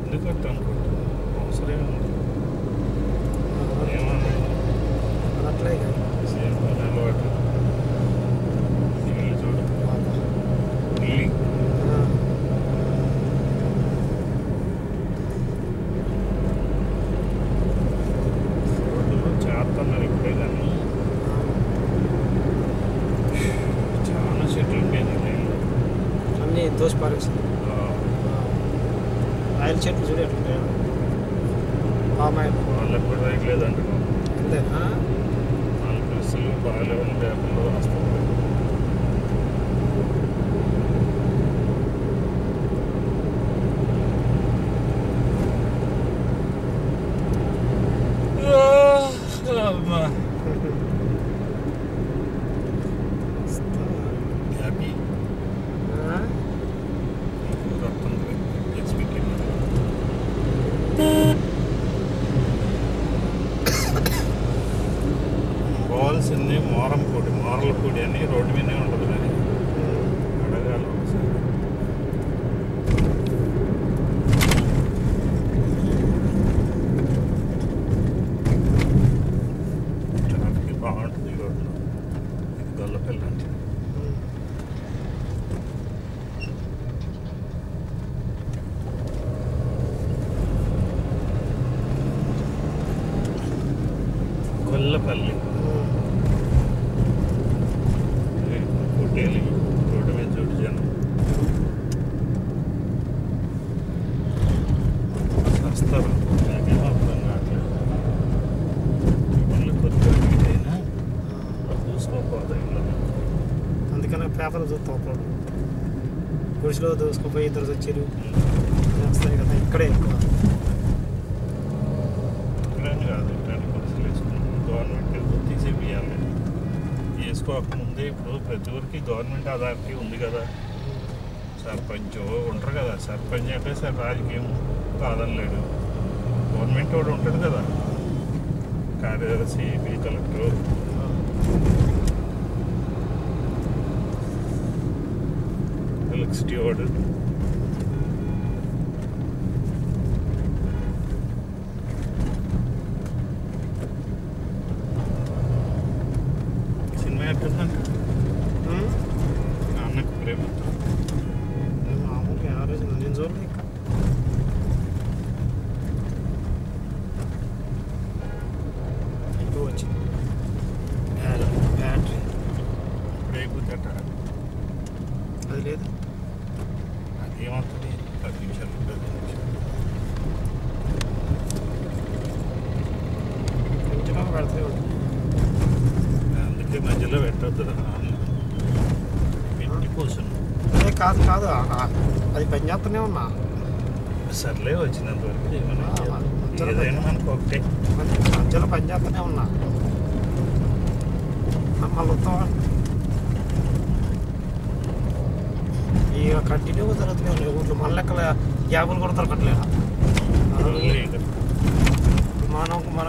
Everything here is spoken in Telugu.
ఎందుకు అట్ట అనుకుంటున్నావు అవసరం ఉంది ఏమన్నా అట్లే కదా సేమ్ పని అలవాటు నీళ్ళు చూడు నీళ్ళు రోడ్లు చేస్తున్నారు ఇప్పుడే కానీ చాలా చెట్లు ఉండేది నీళ్ళు అన్నీ దోసి పారేసింది ఆ, ఆయిల్ చెట్లు చూడు ఎట్లుంటాయో పామాయిల్ వాళ్ళకి కూడా రైట్లేదు అంటున్నాం అంతేనా నాలుగు బస్సులు బాగాలేవని పేపర్లో రాస్తారు హ్యాపీ ఆ? వస్తుంది ఎక్స్పెక్టెడ్ పోవాల్సింది మోరం పొడి మోరల పొడి అని రోడ్డు మీదే ఉంటుంది కానీ అడగాలి ఒకసారి ట్రాఫిక్ బాగుంటుంది ఈ రోడ్లో ఇది గొల్లపల్లి అంటే గొల్లపల్లి హోటల్ రోడ్డు మీద చూడు జనం వస్తారు నాకేం అర్థం కావట్లేదు మళ్ళీ కొద్దిగా అయినా చూసుకోకపోతే అందుకనే పేపర్ చూస్తాం అప్పుడు గుడిసెలో దోసుకుపోయి ఇద్దరు వచ్చారు వస్తాయి కదా ఇక్కడే ఎక్కువ ఇక్కడని కాదు ఇట్లాంటి పరిస్థితులు వేసుకున్నాం గవర్నమెంట్ తీసేపియాలి వేసుకోకముందే ఇప్పుడు ప్రతి ఊరికి గవర్నమెంట్ అథారిటీ ఉంది కదా సర్పంచ్ ఉంటారు కదా సర్పంచ్ అంటే సరే రాజకీయం కాదనలేడు గవర్నమెంట్ వాడు ఉంటాడు కదా కార్యదర్శి బి కలెక్టర్ ఎలక్ట్రిసిటీ వాడు సినిమా ఎట్టుందంట ఉమ్. నాన్నకు ప్రేమ మామూలుగా యావరేజ్ నేను చూడలే ఇంకా ఎక్కువ వచ్చింది బ్యాటరీ అయిపోతేట అది లేదు అదేమవుతుంది పది నిమిషాలు పది నిమిషాలు కొంచెం పెడితే ఉంటుంది అందుకే మధ్యలో పెట్టద్దు పెట్టి కూర్చున్నాం అదే కాదు కాదు ఆ- ఆ- అది పని చేస్తూనే ఉన్నా సర్లే వచ్చినంత వరకు ఏమైనా ఆ, చేద్దాం. మధ్యలో ఏదైనా మనకు ఒకటే మధ్య- మధ్యలో పని చేస్తూనే ఉన్నా మళ్ళీ వస్తావా ఇక కంటిన్యూగా జరుగుతూనే ఉన్నాయి ఊళ్ళో మన లెక్కల యాభులు కూడా దొరకట్లేదు లేదు. మనం మన